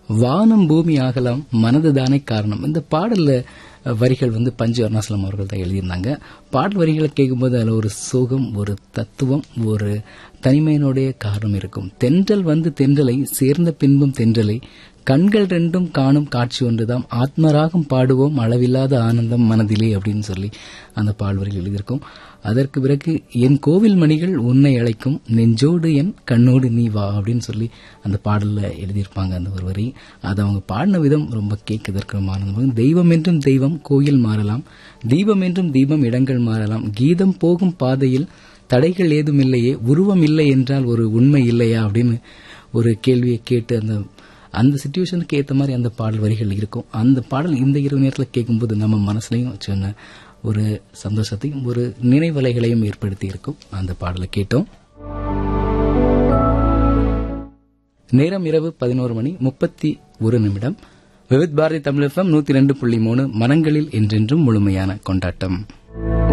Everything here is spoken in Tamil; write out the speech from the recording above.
வானம் பூமி ஆகலாம் மனது தானே காரணம் இந்த பாடல்ல அஹ், வரிகள் வந்து பஞ்சு அருணாசலம் அவர்கள் தான் எழுதியிருந்தாங்க பாடல் வரிகளை கேட்கும்போது அதில் ஒரு சோகம் ஒரு தத்துவம் ஒரு தனிமையினுடைய காரணம் இருக்கும் தென்றல் வந்து தென்றலை சேர்ந்த பின்பும் தென்றலை கண்கள் ரெண்டும் காணும் காட்சி ஒன்றுதான் ஆத்மராகம் பாடுவோம் அளவில்லாத ஆனந்தம் மனதிலே அப்படின்னு சொல்லி அந்த பால்வரிகள் எழுதியிருக்கும் அதற்கு பிறகு என் கோவில் மணிகள் உன்னை அழைக்கும் நெஞ்சோடு என் கண்ணோடு நீ வா அப்படின்னு சொல்லி அந்த பாடல்ல எழுதியிருப்பாங்க அந்த ஒரு வரி அது அவங்க பாடின விதம் ரொம்ப கேட்கதற்கு ரொம்ப ஆனந்தமாக தெய்வம் என்றும் தெய்வம் கோயில் மாறலாம் தீபம் என்றும் தீபம் இடங்கள் மாறலாம் கீதம் போகும் பாதையில் தடைகள் ஏதும் இல்லையே உருவம் இல்லை என்றால் ஒரு உண்மை இல்லையா அப்படின்னு ஒரு கேள்வியை கேட்டு அந்த அந்த சுச்சுவேஷனுக்கு ஏற்ற மாதிரி அந்த பாடல் வரிகள் இருக்கும் அந்த பாடல் இந்த இரவு நேரத்தில் கேட்கும்போது நம்ம மனசுலையும் சின்ன ஒரு சந்தோஷத்தையும் ஒரு நினைவலைகளையும் ஏற்படுத்தி இருக்கும் அந்த பாடலை கேட்டோம் நேரம் இரவு பதினோரு மணி முப்பத்தி ஒரு நிமிடம் விவித் பாரதி தமிழ் எஃப்எம் நூத்தி ரெண்டு புள்ளி மூணு மனங்களில் என்றென்றும் முழுமையான கொண்டாட்டம்